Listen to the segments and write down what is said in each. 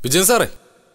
വിജയൻ സാറേ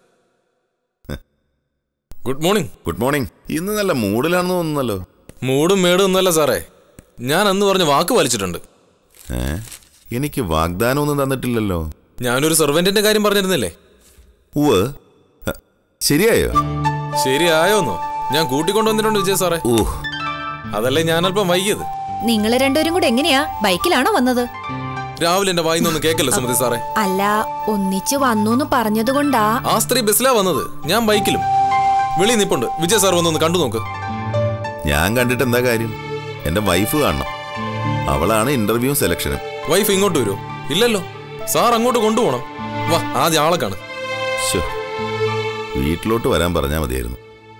good morning good morning ഇന്ന് നല്ല മൂഡിലാണെന്ന് തോന്നുന്നല്ലോ മൂടും മേടും ഒന്നല്ല സാറേ ഞാൻ അന്ന് പറഞ്ഞ വാക്ക് വലിച്ചിട്ടുണ്ട് ഏ എനിക്ക് വാഗ്ദാനമൊന്നും തന്നിട്ടില്ലല്ലോ ഞാനൊരു സെർവന്റിന്റെ കാര്യം പറഞ്ഞിരുന്നില്ലേ ഉവ് ശരിയായോ ശരിയായോന്നോ ഞാൻ കൂട്ടിക്കൊണ്ടുവന്നിട്ടുണ്ട് വിജയ് സാറേ ഊഹ് അതല്ലേ ഞാൻ അല്പം വൈകിയത് നിങ്ങൾ രണ്ടുപേരും കൂടെ എങ്ങനെയാ ബൈക്കിലാണോ വന്നത് രാവിലെ എന്റെ വായിന്നൊന്നും കേക്കല്ലോ സുമതി സാറേ അല്ല ഒന്നിച്ചു വന്നു പറഞ്ഞതുകൊണ്ടാ ആ സ്ത്രീ ബസ്സിലാ വന്നത് ഞാൻ ബൈക്കിലും വെളി നിപ്പുണ്ട് വിജയ് സാർ വന്നൊന്ന് കണ്ടു നോക്ക് ഞാൻ കണ്ടിട്ട് എന്താ കാര്യം എൻ്റെ വൈഫ് കാണണം അവളാണ് ഇന്റർവ്യൂ സെലക്ഷനും വൈഫ് ഇങ്ങോട്ട് വരുമോ ഇല്ലല്ലോ സാർ അങ്ങോട്ട് കൊണ്ടുപോകണം വാ ആദ്യം ആളെ കാണ് ശോ വീട്ടിലോട്ട് വരാൻ പറഞ്ഞാൽ മതിയായിരുന്നു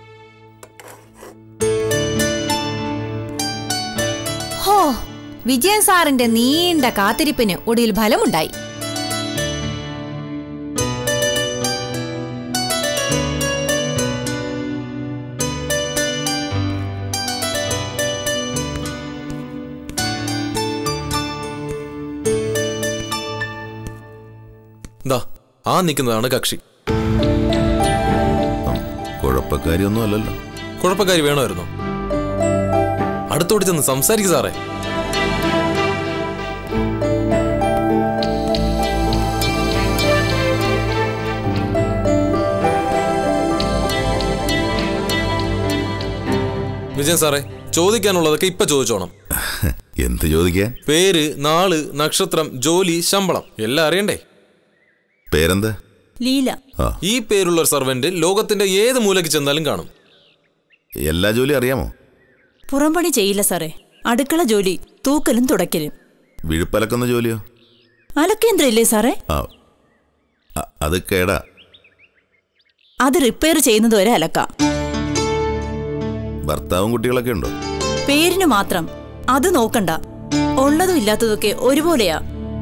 ഹോ വിജയൻ സാറിന്റെ നീണ്ട കാത്തിരിപ്പിന് ഒടുവിൽ ഫലമുണ്ടായി ദാ ആ നിൽക്കുന്നതാണ് കക്ഷി ഉം, കുഴപ്പക്കാരിയൊന്നും അല്ലല്ലോ കുഴപ്പക്കാരി വേണമായിരുന്നോ അടുത്തോട്ട് ചെന്ന് സംസാരിക്കും സാറേ വിജയൻ സാറേ ചോദിക്കാനുള്ളതൊക്കെ ഇപ്പൊ ചോദിച്ചോണം എന്ത് ചോദിക്കാൻ പേര് നാള് നക്ഷത്രം ജോലി ശമ്പളം എല്ലാം അറിയണ്ടേ പേരെന്താ ലീല ആ ഈ പേരുള്ള ഒരു സർവന്റ് ലോകത്തിന്റെ ഏത് മൂലയ്ക്ക് ചെന്നാലും കാണും എല്ലാ ജോലിയും അറിയാമോ പുറംപണി ചെയ്യില്ല സാറേ അടുക്കള ജോലി തൂക്കലും തുടയ്ക്കലും വിഴുപ്പലക്കുന്ന ജോലിയോ അലക്കേന്ദ്ര ഇല്ലേ സാറേ ആ അ- അത് കേടാ അത് റിപ്പയർ ചെയ്യുന്നത് വരെ അലക്കാം ഭർത്താവും കുട്ടികളൊക്കെ ഉണ്ടോ പേരിന് മാത്രം അത് നോക്കണ്ട ഉള്ളതും ഇല്ലാത്തതൊക്കെ ഒരുപോലെയാ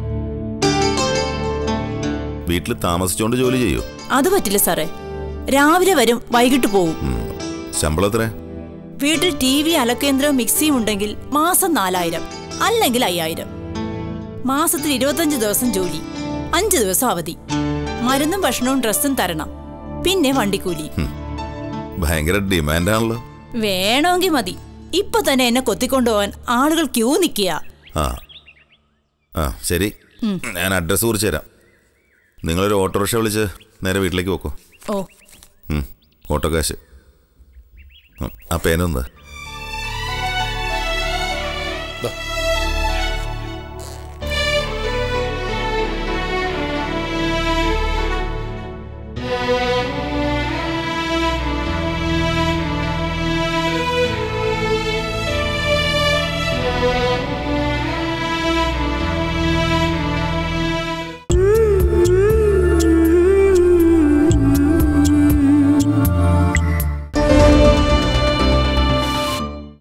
വീട്ടിൽ താമസിച്ചോണ്ട് ജോലി ചെയ്യോ അത് പറ്റില്ല സാറേ രാവിലെ വരും വൈകിട്ട് പോവും ഉം. ശമ്പളം എത്ര വീട്ടിൽ ടി വി അലക്കേന്ദ്രവും മിക്സിയും ഉണ്ടെങ്കിൽ മാസം നാലായിരം അല്ലെങ്കിൽ അയ്യായിരം മാസത്തിൽ ഇരുപത്തഞ്ച് ദിവസം ജോലി അഞ്ച് ദിവസം അവധി മരുന്നും ഭക്ഷണവും ഡ്രസ്സും തരണം പിന്നെ വണ്ടിക്കൂലി ഭയങ്കര ഡിമാൻഡാണല്ലോ വേണമെങ്കിൽ മതി ഇപ്പൊ തന്നെ എന്നെ കൊത്തിക്കൊണ്ടുപോവാൻ ആളുകൾ ക്യൂ നിൽക്കുക ആ ആ ശരി ഞാൻ അഡ്രസ്സ് കുറിച്ച് തരാം നിങ്ങളൊരു ഓട്ടോറിക്ഷ വിളിച്ച് നേരെ വീട്ടിലേക്ക് പോക്കോ ഓ ഉം, ഓട്ടോ കാശ് ഉം, ആ പേനൊന്ന്